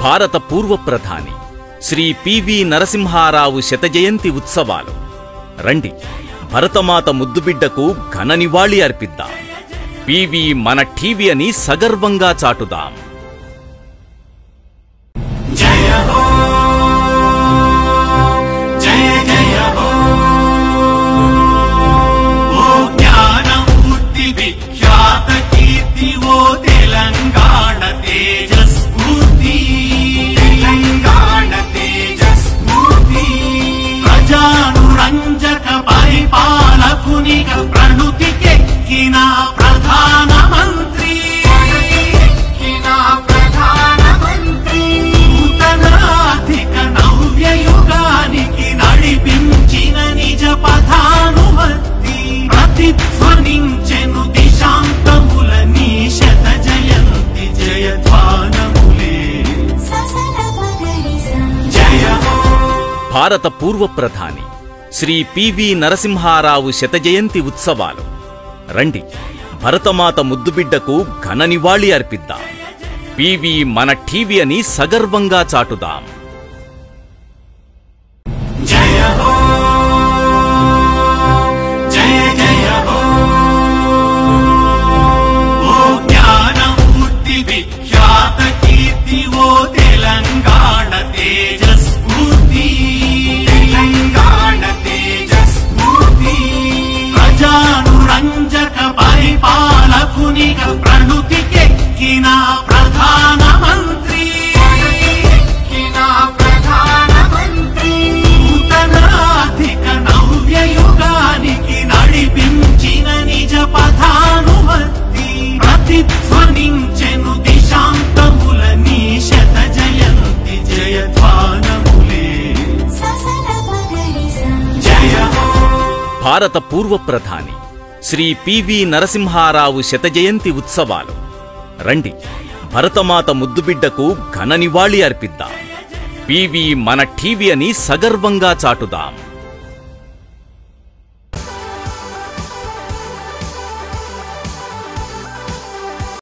భారత పూర్వ ప్రధాని శ్రీ పివి నరసింహారావు శత జయంతి ఉత్సవాలు రండి భరతమాత ముద్దుబిడ్డకు ఘన నివాళి అర్పిద్దాం పివి మన టీవీ అని సగర్వంగా చాటుదాం జయ హో జయ జయ హో ఓ జ్ఞానమూర్తి విఖ్యాత కీర్తి ఓ తెలంగాణ తేజస్ఫూర్తి తెలంగాణ తేజస్ఫూర్తి ప్రజానురంజక పరిపాలకునిక ప్రణుతికెక్కిన ప్రధానమంత్రి ఎక్కిన ప్రధానమంత్రి నూతనాధిక నవ్యయుగానికి నడిపించిన నిజ పథానువర్తి ప్రతిధ్వనించెను దిశాంతముల నీ శత జయంతి జయధ్వానములే జయ హో భారత పూర్వ ప్రధాని శ్రీ పివి నరసింహారావు శత జయంతి ఉత్సవాలు రండి భరతమాత ముద్దుబిడ్డకు ఘన నివాళి అర్పిద్దాం పివి మన టీవీ అని సగర్వంగా చాటుదాం జయ హో జయ జయ హో ఓ జ్ఞానమూర్తి విఖ్యాత కీర్తి ఓ తెలంగాణ తేజస్ఫూర్తి తెలంగాణ తేజస్ఫూర్తి ప్రజానురంజక పరిపాలకునిక ప్రణుతికెక్కిన ప్రధానమంత్రి ఎక్కిన ప్రధానమంత్రి నూతనాధిక నవ్యయుగానికి నడిపించిన నిజ పథానువర్తి ప్రతిధ్వనించెను దిశాంతముల నీ శత జయంతి జయధ్వానములే జయ హో భారత పూర్వ ప్రధాని శ్రీ పివి నరసింహారావు శత జయంతి ఉత్సవాలు రండి భరతమాత ముద్దుబిడ్డకు ఘన నివాళి అర్పిద్దాం పివి మన టీవీ అని సగర్వంగా చాటుదాం